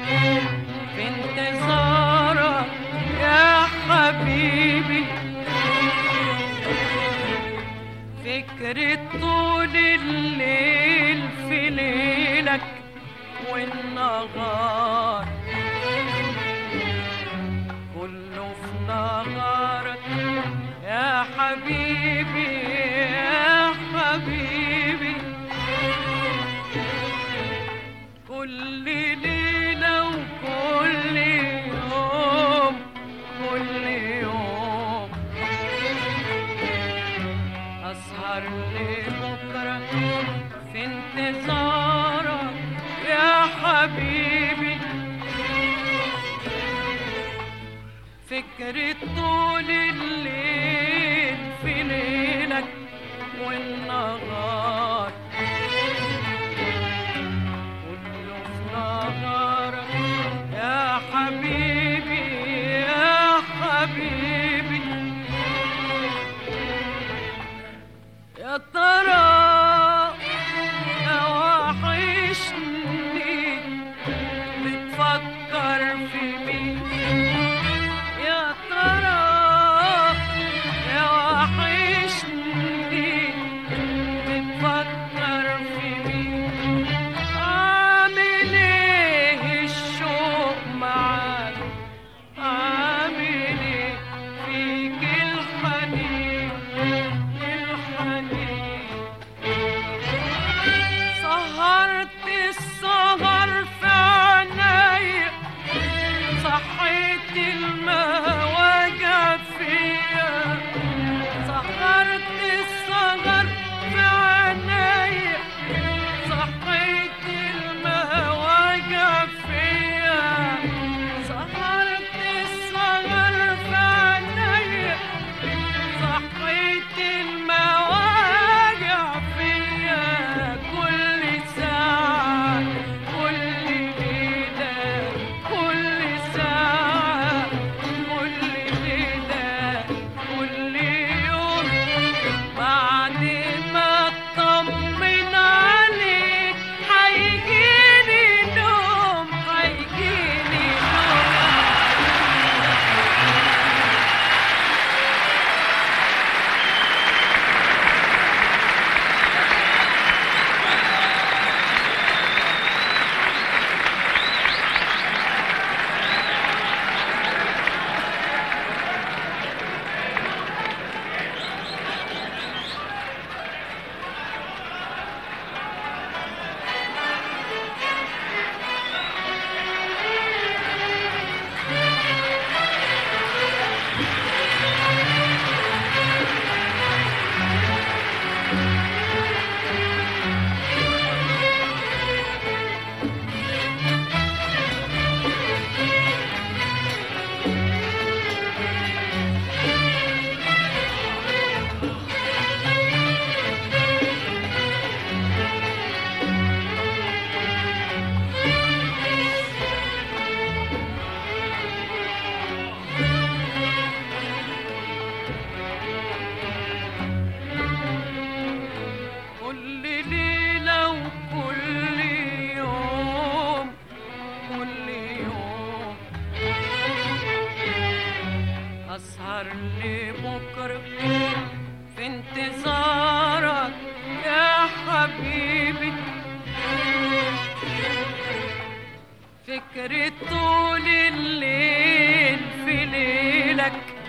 في انتظارك يا حبيبي فكرة طول الليل في ليلك والنهار كله في نهارك يا حبيبي يا حبيبي كل ليلة وكل يوم كل يوم أسهر لبكرة في انتظارك يا حبيبي فكرة طول الليل في ليلك والنهار كله في نهارك يا حبيبي يا حبيبي يا ترى يا وحشني بتفكر في مين يا ترى يا وحشني بتفكر في مين عامل ايه الشوق معاك عامل ايه فيك الحنين الحنين سهرت السهر في عينيا صحيت المواجع فيا سهرت السهر في عينيا صحيت المواجع فيا سهرت السهر في عينيا صحيت المواجع فيا كل ساعة كل ليلة كل ساعة كل ليلة كل يوم بعد ما اطمن عليك هيجيلي نوم هيجيلي نوم كل ليلة وكل يوم كل يوم أسهر لبكرة في انتظارك يا حبيبي فكرة طول الليل في ليلك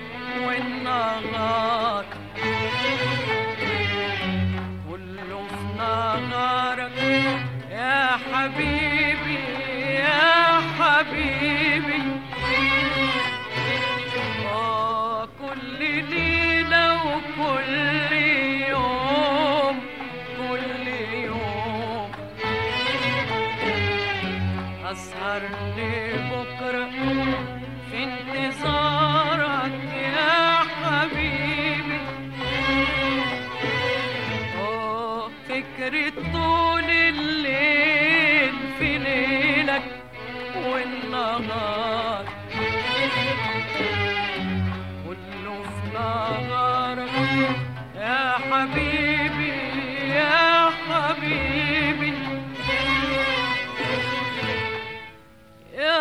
والنهار كله في نهارك يا حبيبي يا حبيبي آه كل ليلة وكل يوم كل يوم أسهر لبكرة في انتظارك يا حبيبي آه فكرة طول الليل في ليلك والنهار كله في نهارك يا حبيبي يا حبيبي يا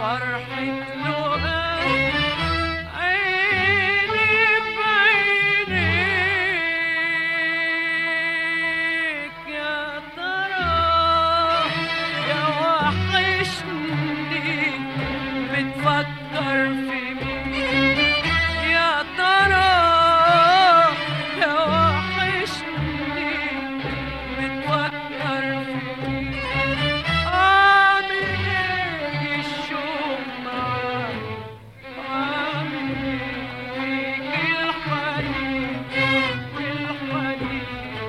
فرحة لقاك عيني بعينيك يا ترى يا وحشني بتفكر في مين يا ترى يا وحشني بتفكر في مين عامل ايه الشوق معاك عامل ايه الحنين الحنين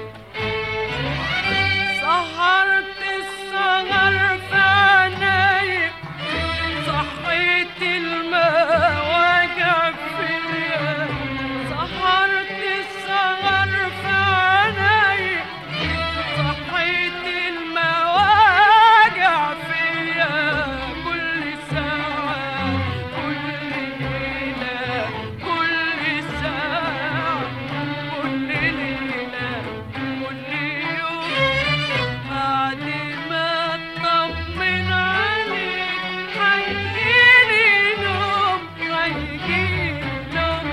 سهرت السهر في عينيك صحيت المواجع فيا سهرت السهر في عينيك صحيت المواجع فيا كل ساعة كل ليلة كل ساعة كل ليلة كل يوم بعد ما اطمن عليك هيجيلي نوم هيجيلي نوم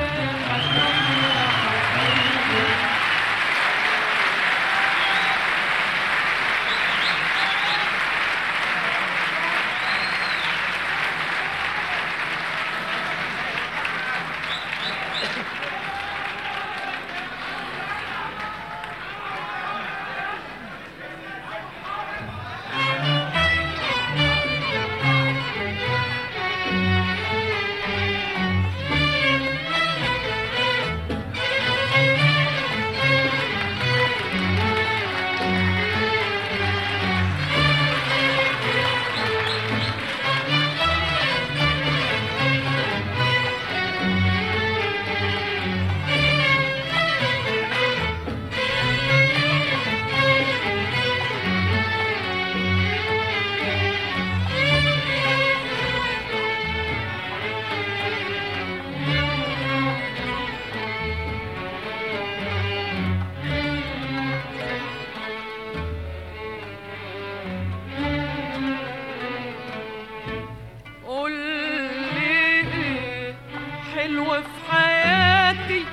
قول لي ايه حلو في حياتي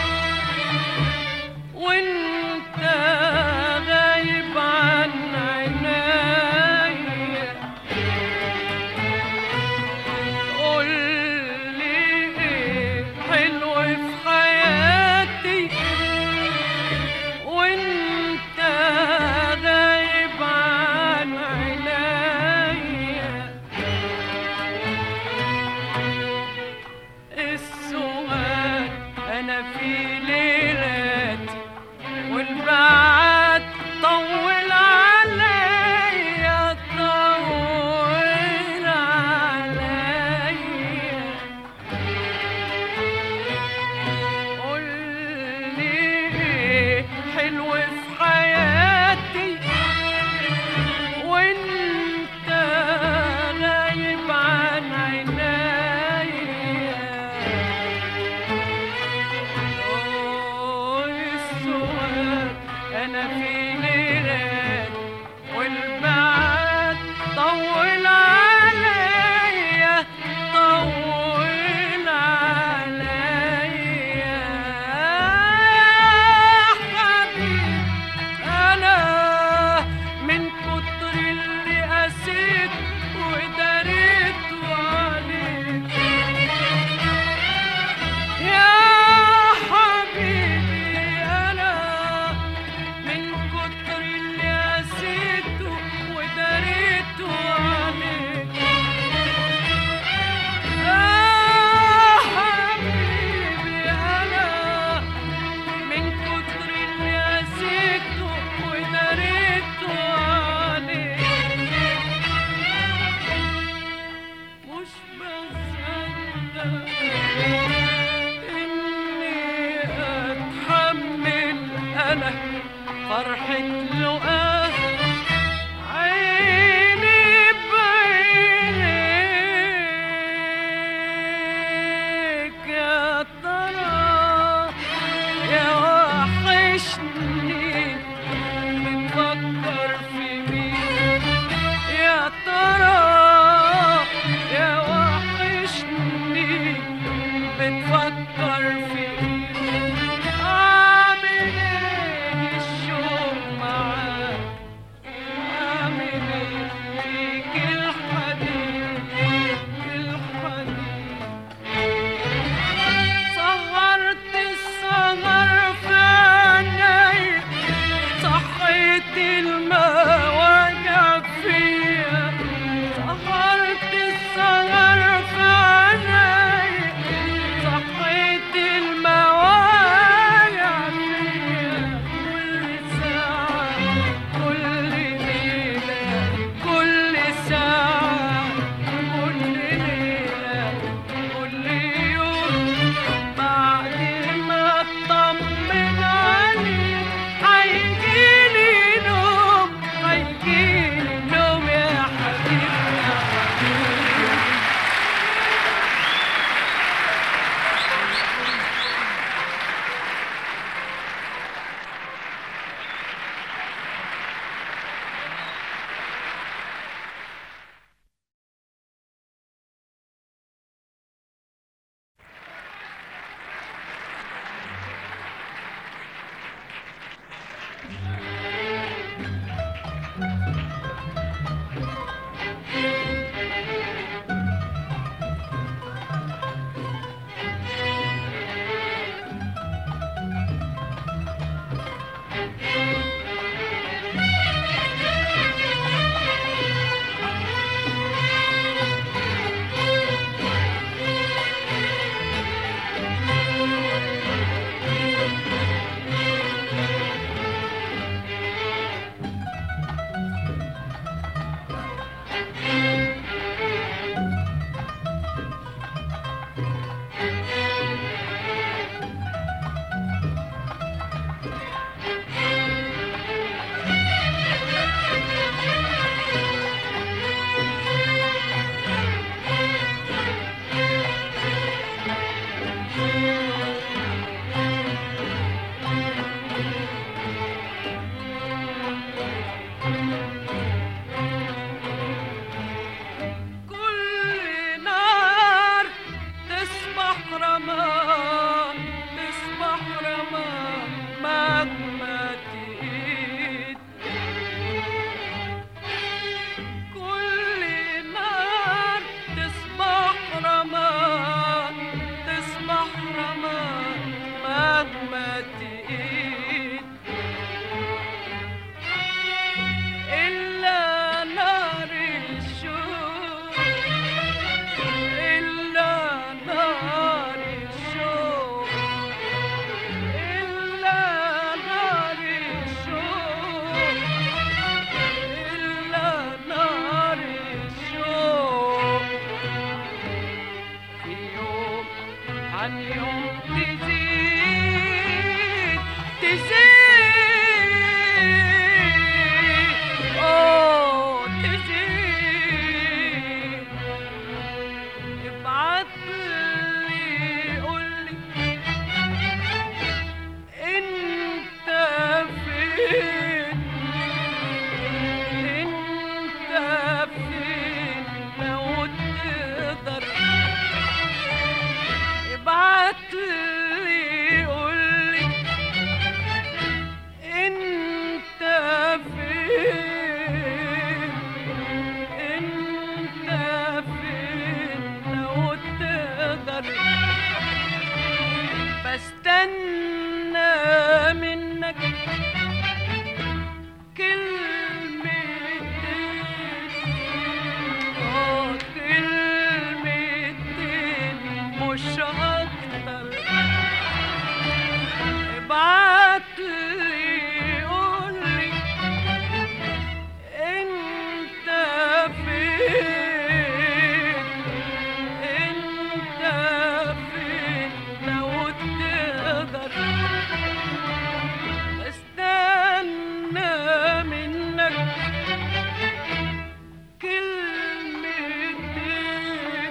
وانت غايب عن عينيا قول لي ايه حلو في حياتي وانت غايب عن عينيا السؤال انا في ليلاتي والبعد طول عليا طول عليا قول لي ايه حلو في حياتي وانت غايب عن عينيا أوه، السؤال انا في ليلات والبعد طول عليا طول عليا حبيبي انا من كتر اللي قسيت وداريت عليك يا حبيبي انا من كتر اللي قسيته وداريته عليك يا حبيبي انا من كتر اللي قسيته وداريته عليك مش بصدق إني أتحمل أنا فرحة لقاه عيني بعينيك يا ترى يا وحشني بتفكر في مين يا ترى يا عن يوم تزيد تزيد أوه تزيد ابعت لي قول لي انت فين انت فين لو تقدر ابعت لي قول لي انت فين انت فين لو تقدر بستنى منك كلمتين اه كلمتين مش اكتر ابعت لي قول لي انت فين انت فين لو تقدر استنى منك كلمتين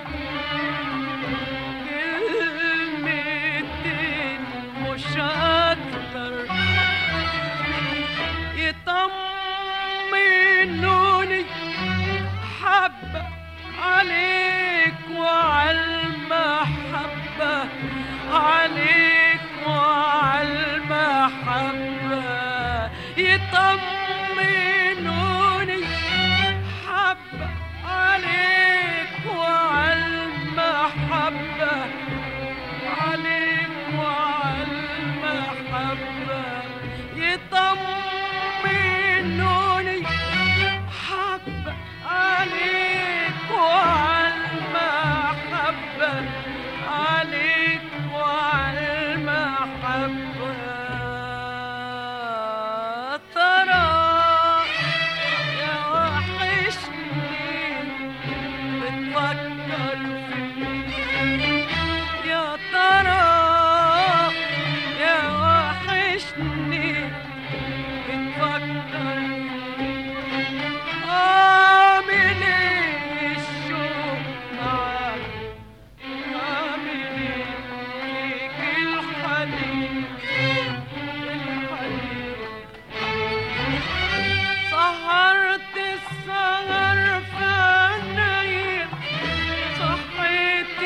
كلمتين مش اكتر يطمنوني حبة عليك وعالمحبة عليك وعالمحبة يطمنوني حبة عليك وعالمحبة عليك وعالمحبة يطمنوني حبة عليك وعالمحبة عليك وعالمحبة ترى يا وحشني بتفكر فيني يا ترى يا وحشني بتفكر فيني عامل ايه الشوق معاك عامل ايه فيك الحنين الحنين سهرت السهر في عينيا صحيت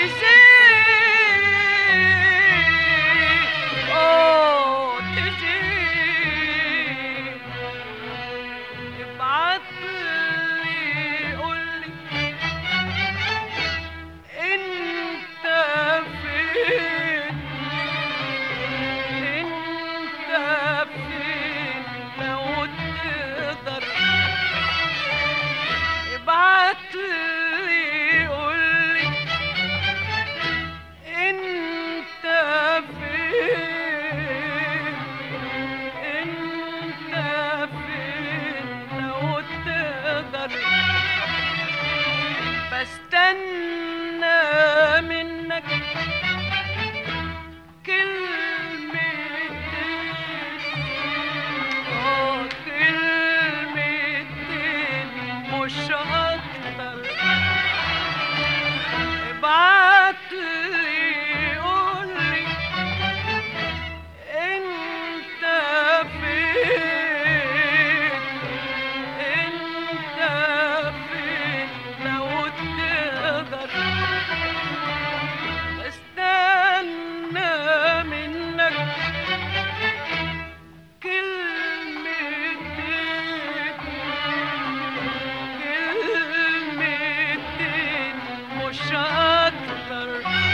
تزيد أوه تزيد ابعت لي قول لي انت فين انت فين لو تقدر ابعت لي قول لي انت فين انت فين لو تقدر بستنى منك كلمتين اه كلمتين مش اكتر ابعت لي قول لي انت فين انت فين لو تقدر استنى منك كلمتين كلمتين مش اكتر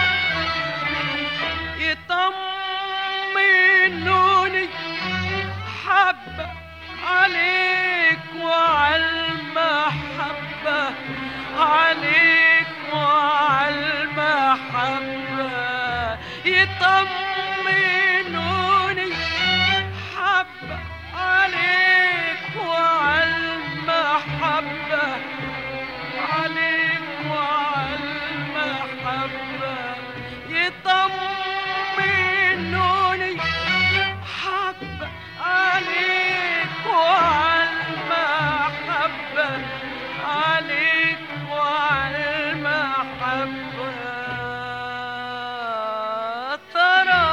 يطمنوني حبة عليك وعالمحبة عليك وعالمحبة يطمنوني حبة عليك وعالمحبة عليك وعالمحبة يطمنوني حبة عليك وعالمحبة عليك وعالمحبة ترى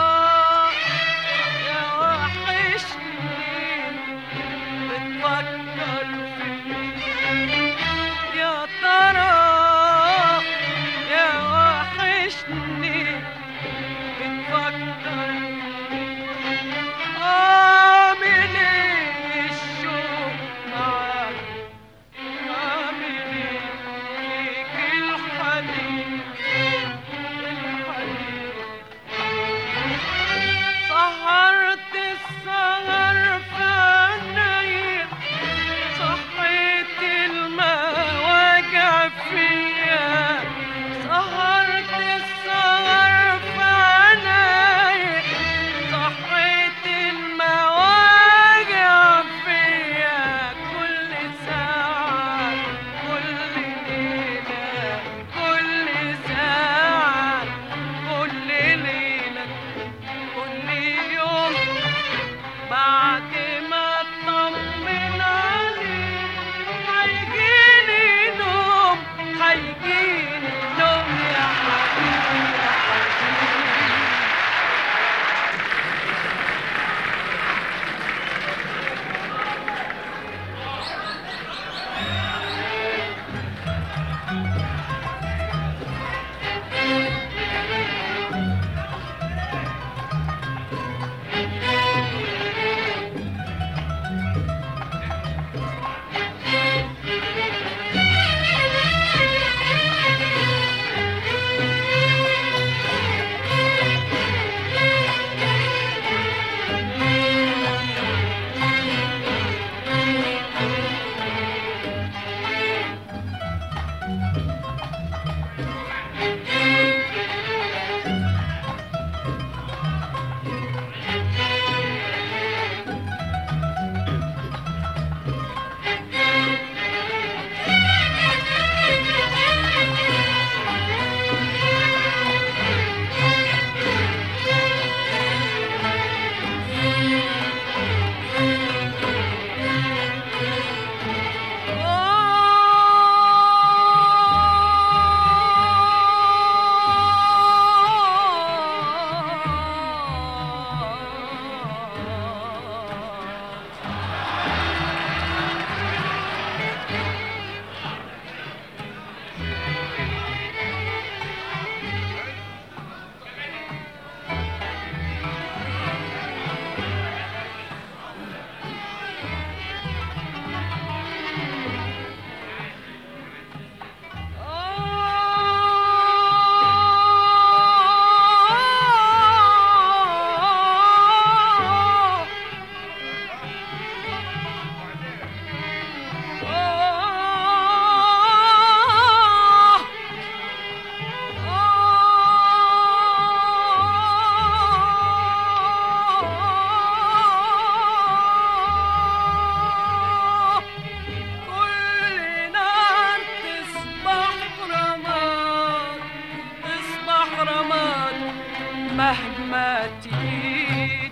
مهما تزيد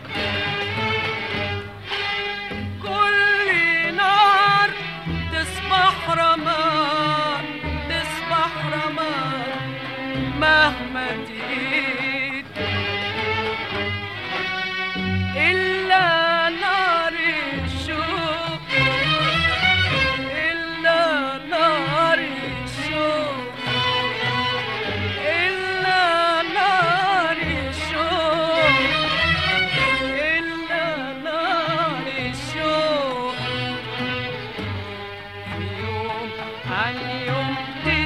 كل نار تصبح رماد تصبح رماد مهما تزيد إلا نار الشوق إلا نار الشوق إلا نار الشوق إلا نار الشوق يوم عن يوم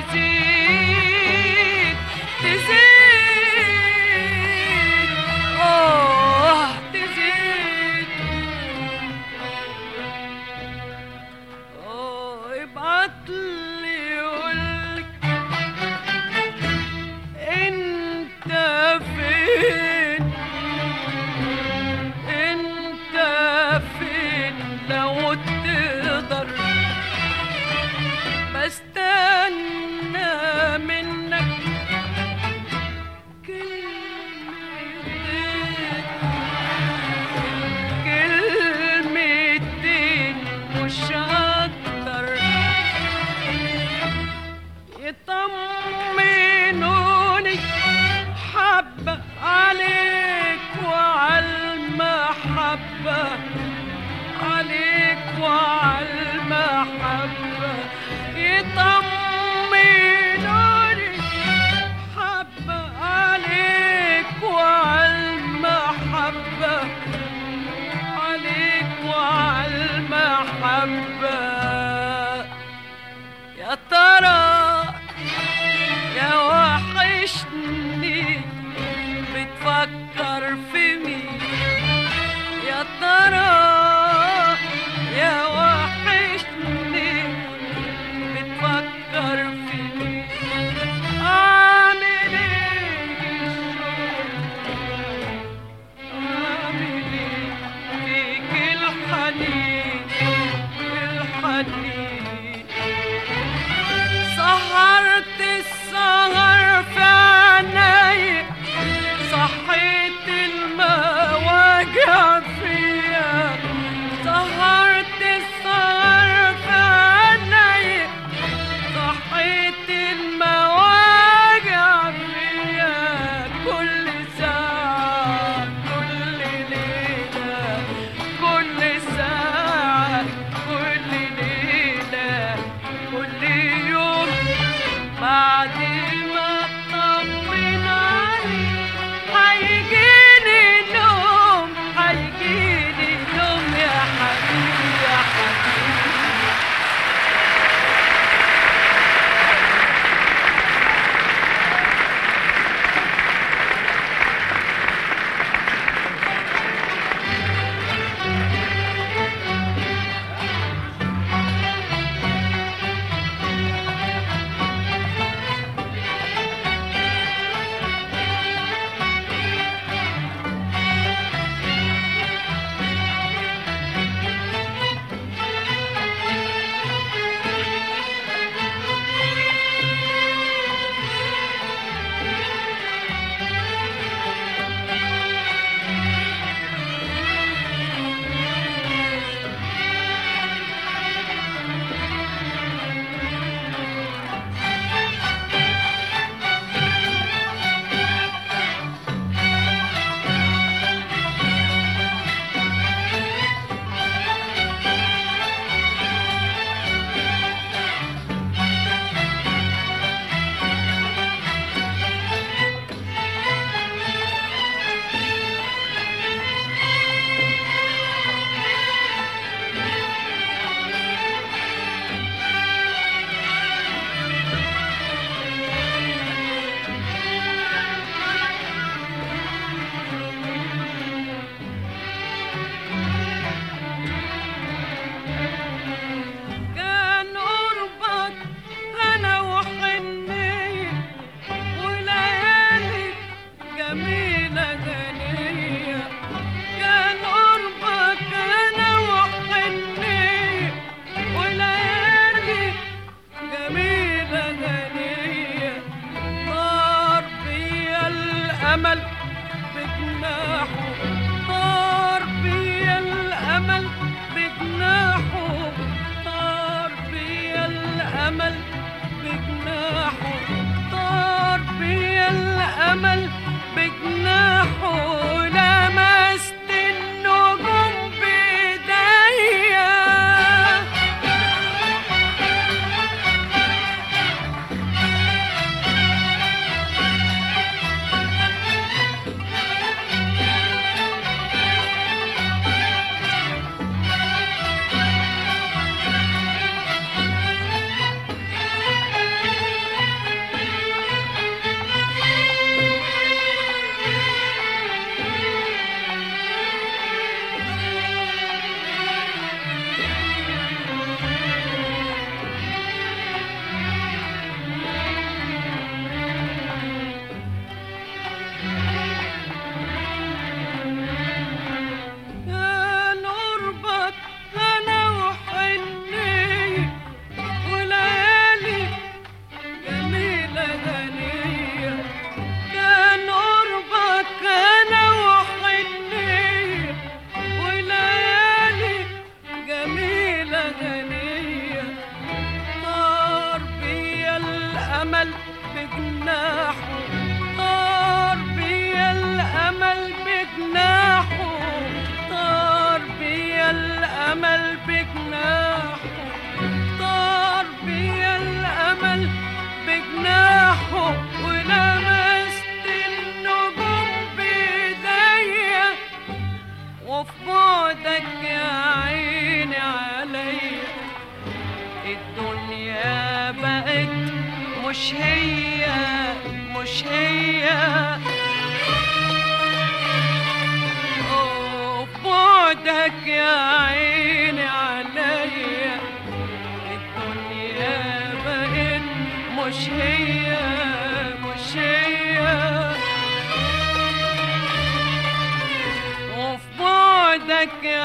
تزيد تزيد آه تزيد آه ابعتلي قولك انت فين انت فين لو تقدر بستنى منك كلمتين كلمتين مش اكتر يطمنوني حبة عليك وعلى المحبة عليك وعلى المحبة يطمنوني حبة عليك وعلى المحبة عليك وعلى المحبة يا ترى يا وحشني بتفكر في مين يا ترى يا وحشني بتفكر في مين عامل ايه عامل ايه فيك الحنين الحنين سهرت السهر في عيني صحيت المواجع فيا سهرت السهر في عيني صحيت المواجع فيا كل ساعة كل ليلة كل ساعة كل ليلة كل يوم بعد ما اطمن عليك هيجيني نوم هيجيني نوم يا حبيبي يا حبيبي كان قربك انا وحنية وليالي جميلة غنية كان قربك انا وحنية وليالي جميلة غنية طار بيا الامل مش هي مش هي أوه، بعدك يا عيني عليا الدنيا بقت مش هي مش هي وفي بعدك يا